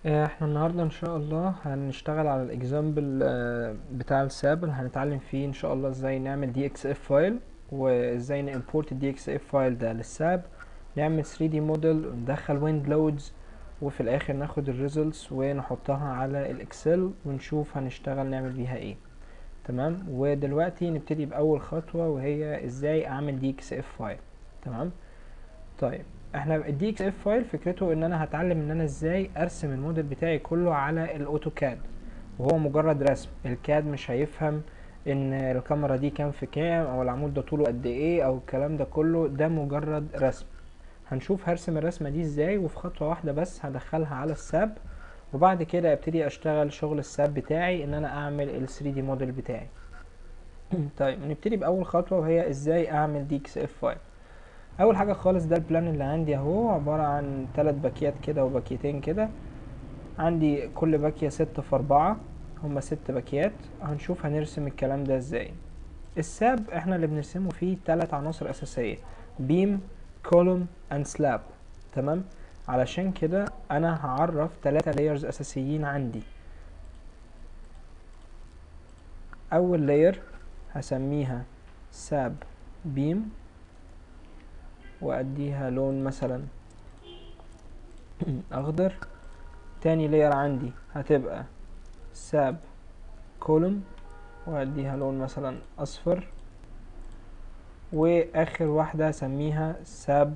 آه، احنا النهاردة ان شاء الله هنشتغل على الاكزامبل بتاع الساب اللي هنتعلم فيه ان شاء الله ازاي نعمل دي اكس اف فايل وازاي نimporт الدي اكس اف فايل ده للساب نعمل 3 دي موديل وندخل ويند لودز وفي الاخر ناخد الريزلتس ونحطها على الاكسل ونشوف هنشتغل نعمل بيها ايه تمام ودلوقتي نبتدي باول خطوة وهي ازاي اعمل دي اكس اف فايل تمام طيب احنا الدي اكس اف فايل فكرته ان انا هتعلم ان انا ازاي ارسم الموديل بتاعي كله على الاوتوكاد وهو مجرد رسم الكاد مش هيفهم ان الكاميرا دي كام في كام او العمود ده طوله قد ايه او الكلام ده كله ده مجرد رسم هنشوف هرسم الرسمه دي ازاي وفي خطوه واحده بس هدخلها على الساب وبعد كده ابتدي اشتغل شغل الساب بتاعي ان انا اعمل ال 3 دي موديل بتاعي طيب نبتدي باول خطوه وهي ازاي اعمل دي اكس اف فايل اول حاجه خالص ده البلان اللي عندي اهو عباره عن ثلاث باكيات كده وباكيتين كده عندي كل باكيه ستة في أربعة هما ست باكيات هنشوف هنرسم الكلام ده ازاي الساب احنا اللي بنرسمه فيه ثلاث عناصر اساسيه بيم كولوم اند سلاب تمام علشان كده انا هعرف ثلاثة لايرز اساسيين عندي اول لاير هسميها ساب بيم واديها لون مثلا اخضر تاني لاير عندي هتبقى ساب كولوم واديها لون مثلا اصفر واخر واحدة هسميها ساب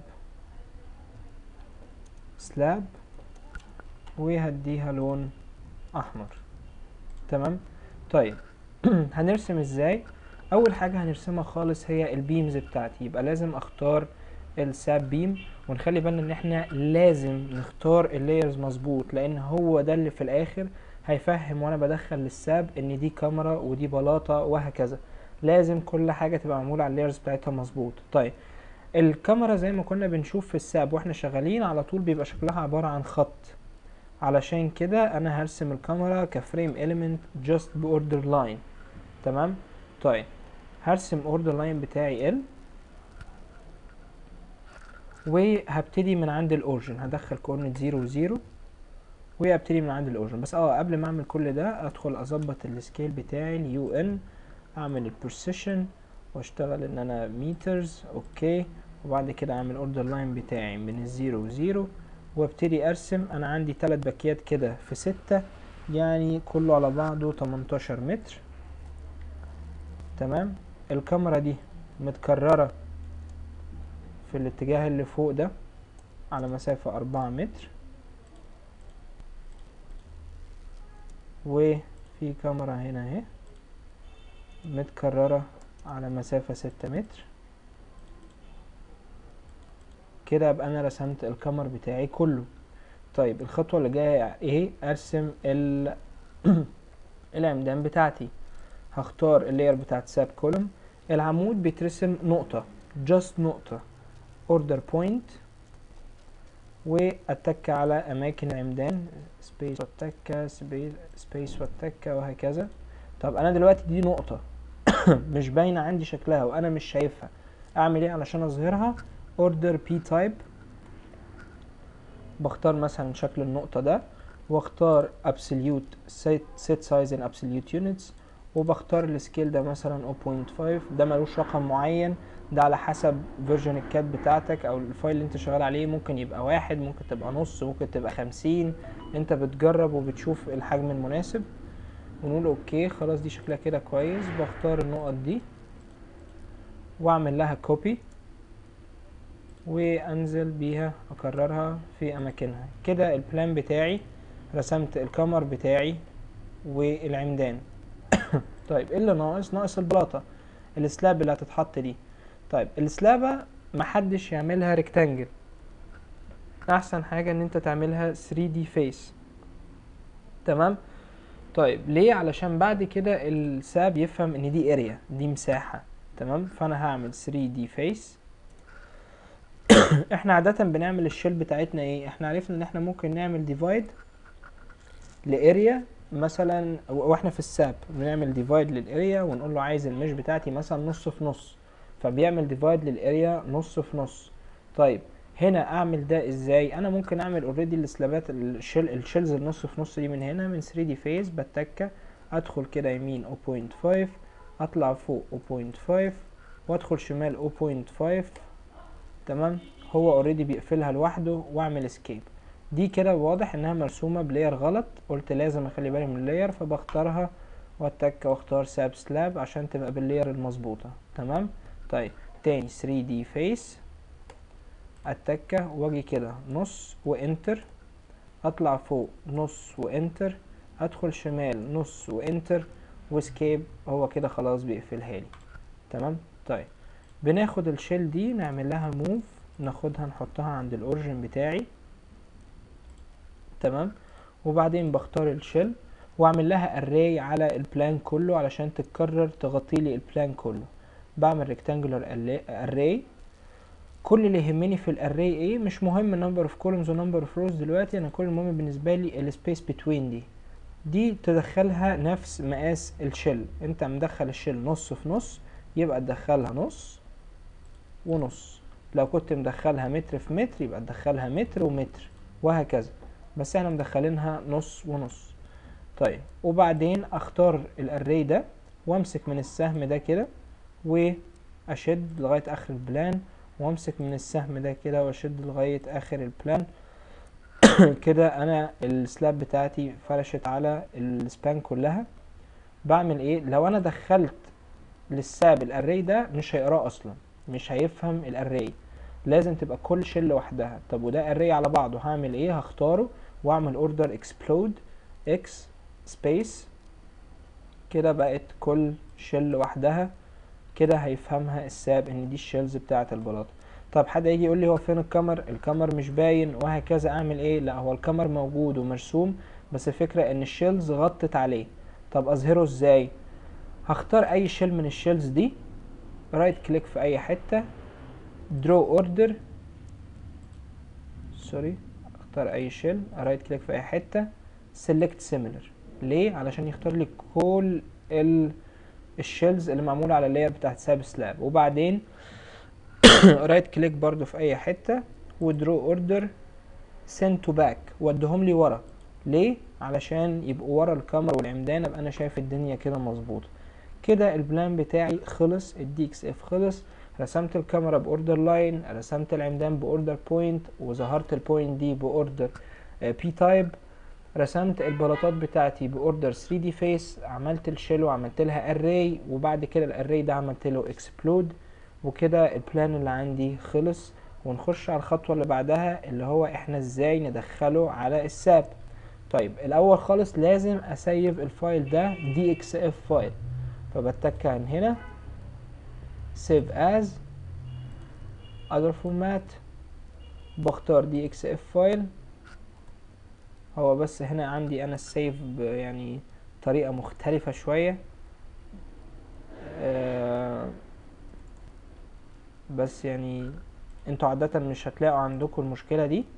سلاب وهديها لون احمر تمام طيب هنرسم ازاي اول حاجة هنرسمها خالص هي البيمز بتاعتي يبقى لازم اختار الساب بيم ونخلي بالنا ان احنا لازم نختار اللايرز مظبوط لان هو ده اللي في الاخر هيفهم وانا بدخل للساب ان دي كاميرا ودي بلاطة وهكذا لازم كل حاجة تبقى معمولة على اللايرز بتاعتها مظبوط طيب الكاميرا زي ما كنا بنشوف في الساب واحنا شغالين على طول بيبقى شكلها عبارة عن خط علشان كده انا هرسم الكاميرا كفريم element just باوردر لاين تمام طيب هرسم اوردر لاين بتاعي ال وهبتدي من عند الاورجن هدخل كورنت زيرو وزيرو وابتدي من عند الاورجن بس اه قبل ما اعمل كل ده ادخل اظبط السكيل بتاعي اليو ان اعمل البرسيشن واشتغل ان انا مترز اوكي وبعد كده اعمل اوردر لاين بتاعي من الزيرو وزيرو وابتدي ارسم انا عندي تلات باكيات كده في ستة يعني كله على بعضه 18 متر تمام الكاميرا دي متكررة في الاتجاه اللي فوق ده على مسافة أربعة متر وفي كاميرا هنا اهي متكررة على مسافة ستة متر كده ابقى انا رسمت الكاميرا بتاعي كله طيب الخطوة اللي جاية ايه ارسم ال العمدان بتاعتي هختار اللاير بتاعت ساب كولوم العمود بيترسم نقطة just نقطة order point واتك على اماكن العمدان سبيس واتكة سبيس واتكة وهكذا طب انا دلوقتي دي نقطة مش باينة عندي شكلها وانا مش شايفها اعمل ايه علشان اظهرها order p type بختار مثلا شكل النقطة ده واختار absolute set, set size in absolute units وبختار السكيل ده مثلا 0.5 ده ملوش رقم معين ده على حسب فيرجن الكاد بتاعتك او الفايل اللي انت شغال عليه ممكن يبقى واحد ممكن تبقى نص ممكن تبقى خمسين انت بتجرب وبتشوف الحجم المناسب ونقول اوكي خلاص دي شكلها كده كويس بختار النقط دي واعمل لها كوبي وانزل بيها اكررها في اماكنها كده البلان بتاعي رسمت الكمر بتاعي والعمدان طيب ايه اللي ناقص ناقص البلاطه السلاب اللي هتتحط دي طيب السلابة محدش يعملها ريكتانجل احسن حاجة ان انت تعملها 3D face تمام طيب ليه علشان بعد كده الساب يفهم ان دي اريا دي مساحة تمام فانا هعمل 3D face احنا عادة بنعمل الشيل بتاعتنا ايه احنا عرفنا ان احنا ممكن نعمل ديفايد لاريا مثلا واحنا في الساب بنعمل ديفايد للاريا ونقول له عايز المش بتاعتي مثلا نص في نص فبيعمل ديفايد للاريا نص في نص طيب هنا اعمل ده ازاي انا ممكن اعمل اوريدي السلابات الشيل الشيلز النص في نص دي من هنا من 3 دي فيز بتكه ادخل كده يمين 0.5 اطلع فوق 0.5 وادخل شمال 0.5 تمام هو اوريدي بيقفلها لوحده واعمل اسكيب دي كده واضح انها مرسومه بلاير غلط قلت لازم اخلي بالي من اللاير فبختارها واتك واختار ساب سلاب عشان تبقى باللاير المظبوطه تمام طيب تاني 3 دي فيس اتكه واجي كده نص وانتر اطلع فوق نص وانتر ادخل شمال نص وانتر واسكيب هو كده خلاص بيقفلها لي تمام طيب بناخد الشيل دي نعمل لها موف ناخدها نحطها عند الاوريجن بتاعي تمام وبعدين بختار الشيل واعمل لها اري على البلان كله علشان تتكرر تغطي لي البلان كله بعمل ريكتانجولار اري كل اللي يهمني في الاري ايه مش مهم نمبر اوف كولومز ونمبر اوف روز دلوقتي انا كل المهم بالنسبه لي السبيس بتوين دي دي تدخلها نفس مقاس الشيل انت مدخل الشيل نص في نص يبقى تدخلها نص ونص لو كنت مدخلها متر في متر يبقى تدخلها متر ومتر وهكذا بس احنا مدخلينها نص ونص طيب وبعدين اختار الاري ده وامسك من السهم ده كده واشد لغاية اخر البلان وامسك من السهم ده كده واشد لغاية اخر البلان كده انا السلاب بتاعتي فرشت على السبان كلها بعمل ايه لو انا دخلت للساب الاري ده مش هيقراه اصلا مش هيفهم الاري لازم تبقى كل شيل لوحدها طب وده اري على بعضه هعمل ايه هختاره واعمل اوردر اكسبلود اكس سبيس كده بقت كل شيل لوحدها كده هيفهمها الساب ان دي الشيلز بتاعه البلاطه طب حد يجي يقول لي هو فين الكمر الكمر مش باين وهكذا اعمل ايه لا هو الكمر موجود ومرسوم بس الفكره ان الشيلز غطت عليه طب اظهره ازاي هختار اي شيل من الشيلز دي رايت كليك في اي حته درو اوردر سوري اختار اي شيل رايت كليك في اي حته سيلكت سيميلر ليه علشان يختار لي كل ال الشيلز اللي معموله على اللاير بتاعت ساب سلاب وبعدين رايت كليك برضو في اي حته ودرو اوردر سند تو باك ودهم لي ورا ليه علشان يبقوا ورا الكاميرا والعمدان ابقى انا شايف الدنيا كده مظبوطه كده البلان بتاعي خلص الدي اكس اف خلص رسمت الكاميرا باوردر لاين رسمت العمدان باوردر بوينت وظهرت البوينت دي باوردر بي تايب رسمت البلاطات بتاعتي باوردر 3 دي فيس عملت الشيل وعملت لها اري وبعد كده الاري ده عملت له اكسبلود وكده البلان اللي عندي خلص ونخش على الخطوه اللي بعدها اللي هو احنا ازاي ندخله على الساب طيب الاول خالص لازم اسيف الفايل ده دي اكس اف فايل فبتك عن هنا save as other format بختار دي اكس اف فايل هو بس هنا عندي انا السيف يعني طريقة مختلفة شوية آه بس يعني انتوا عادة مش هتلاقوا عندكم المشكلة دي